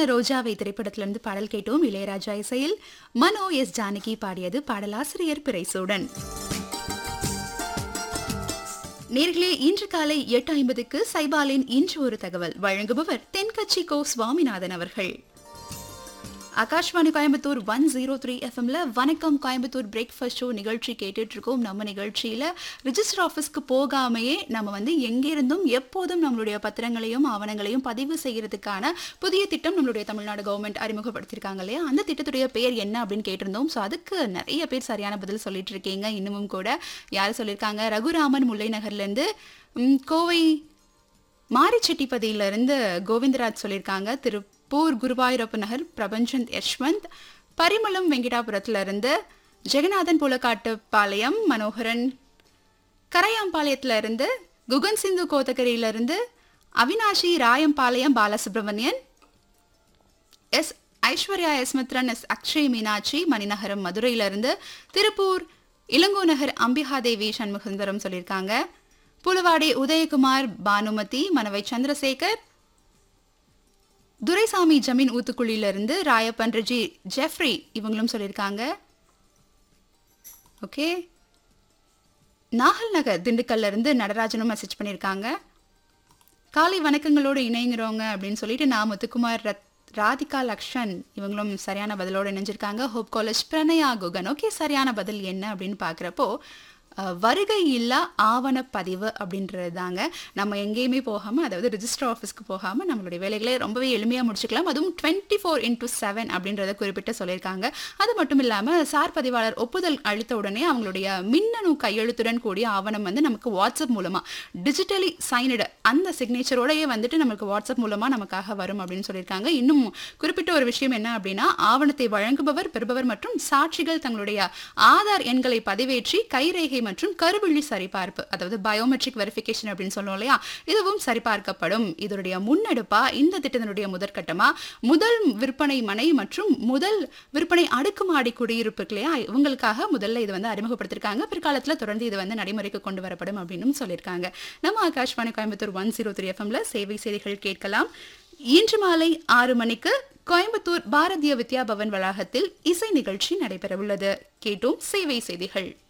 கண்ணான ரோஜாவை திரைப்படத்திலிருந்து பாடல் கேட்டோம் இளையராஜா இசையில் மனோ எஸ் ஜானகி பாடியது பாடலாசிரியர் பிறைசூடன் நேர்களே இன்று காலை எட்டு ஐம்பதுக்கு சைபாலின் இன்று ஒரு தகவல் வழங்குபவர் தென்கட்சி கோ சுவாமிநாதன் அவர்கள் Akashvani Coimbatore one zero three எஃப்எம்ல வணக்கம் கோயம்புத்தூர் பிரேக்ஃபாஸ்ட் ஷோ நிகழ்ச்சி கேட்டுட்டு இருக்கோம் நம்ம நிகழ்ச்சியில ரிஜிஸ்டர் ஆஃபீஸ்க்கு போகாமையே நம்ம வந்து எங்கிருந்தும் எப்போதும் நம்மளுடைய பத்திரங்களையும் ஆவணங்களையும் பதிவு செய்யறதுக்கான புதிய திட்டம் நம்மளுடைய தமிழ்நாடு கவர்மெண்ட் அறிமுகப்படுத்தியிருக்காங்க இல்லையா அந்த திட்டத்துடைய பேர் என்ன அப்படின்னு கேட்டிருந்தோம் ஸோ அதுக்கு நிறைய பேர் சரியான பதில் சொல்லிட்டு இருக்கீங்க இன்னமும் கூட யார் சொல்லியிருக்காங்க ரகுராமன் முல்லை நகர்லேருந்து ம், கோவை மாரிச்செட்டிப்பதியிலிருந்து கோவிந்தராஜ் சொல்லியிருக்காங்க திருப்பூர் குருவாயூரப்ப நகர் பிரபஞ்சந்த் யஷ்வந்த் பரிமளம் வெங்கடாபுரத்துல இருந்து ஜெகநாதன் புலக்காட்டுப்பாளையம் மனோகரன் கரையாம்பாளையத்துல இருந்து குகன் சிந்து கோத்தகிரியில இருந்து Avinashi Rayampalayam Balasubramanian S Aishwarya S Mithran S Akshay Meenakshi Maninagaram மதுரையிலிருந்து திருப்பூர் இளங்கோ நகர் அம்பிகாதேவி சண்முகந்தரம் சொல்லியிருக்காங்க புலுவாடி உதயகுமார் பானுமதி மனவை சந்திரசேகர் துரைசாமி ஜமீன் ஊத்துக்குழியிலிருந்து ராயப்பன் ரிஜி ஜெஃப்ரி இவங்களும் சொல்லியிருக்காங்க ஓகே நாகல் நகர் திண்டுக்கல்ல இருந்து நடராஜனும் மெசேஜ் பண்ணியிருக்காங்க காலை வணக்கங்களோடு இணைங்கிறவங்க அப்படின்னு சொல்லிட்டு நான் முத்துக்குமார் ரத் ராதிகா லக்ஷன் இவங்களும் சரியான பதிலோடு இணைஞ்சிருக்காங்க hope college Pranaya Guhan okay சரியான பதில் என்ன அப்படின்னு பார்க்குறப்போ அஹ், வருகை இல்லா ஆவணப்பதிவு அப்படின்றது தாங்க நம்ம எங்கேயுமே போகாமல் அதாவது ரிஜிஸ்டர் ஆஃபீஸ்க்கு போகாமல் நம்மளுடைய வேலைகளை ரொம்பவே எளிமையாக முடிச்சுக்கலாம் அதுவும் டுவெண்ட்டி ஃபோர் இன்டூ செவன் அப்படின்றத குறிப்பிட்டு சொல்லியிருக்காங்க அது மட்டும் இல்லாமல் சார் பதிவாளர் ஒப்புதல் அளித்த உடனே அவங்களுடைய மின்னணு கையெழுத்துடன் கூடிய ஆவணம் வந்து நமக்கு வாட்ஸ்அப் மூலமாக டிஜிட்டலி சைனடு அந்த சிக்னேச்சரோடயே வந்துட்டு நமக்கு வாட்ஸ்அப் மூலமாக நமக்காக வரும் அப்படின்னு சொல்லியிருக்காங்க இன்னும் குறிப்பிட்ட ஒரு விஷயம் என்ன அப்படின்னா ஆவணத்தை வழங்குபவர் பெறுபவர் மற்றும் சாட்சிகள் தங்களுடைய ஆதார் எண்களை பதிவேற்றி கைரேகை மற்றும் கருவிழி சரிபார்ப்பு அதாவது பயோமெட்ரிக் வெரிஃபிகேஷன் அப்படின்னு சொல்லுவோம் இல்லையா இதுவும் சரிபார்க்கப்படும் இதனுடைய முன்னெடுப்பா இந்த திட்டத்தினுடைய முதற்கட்டமா முதல் விற்பனை மனை மற்றும் முதல் விற்பனை அடுக்குமாடி குடியிருப்பு இருக்கு இல்லையா இவங்களுக்காக முதல்ல இது வந்து அறிமுகப்படுத்திருக்காங்க பிற்காலத்துல தொடர்ந்து இது வந்து நடைமுறைக்கு கொண்டு வரப்படும் அப்படின்னு சொல்லியிருக்காங்க நம்ம Akashvani Coimbatore one zero three எஃப்எம்ல சேவை செய்திகள் கேட்கலாம் இன்று மாலை ஆறு மணிக்கு கோயம்புத்தூர் பாரதிய வித்யா பவன் வளாகத்தில் இசை நிகழ்ச்சி நடைபெறவுள்ளது கேட்டோம் சேவை செய்திகள்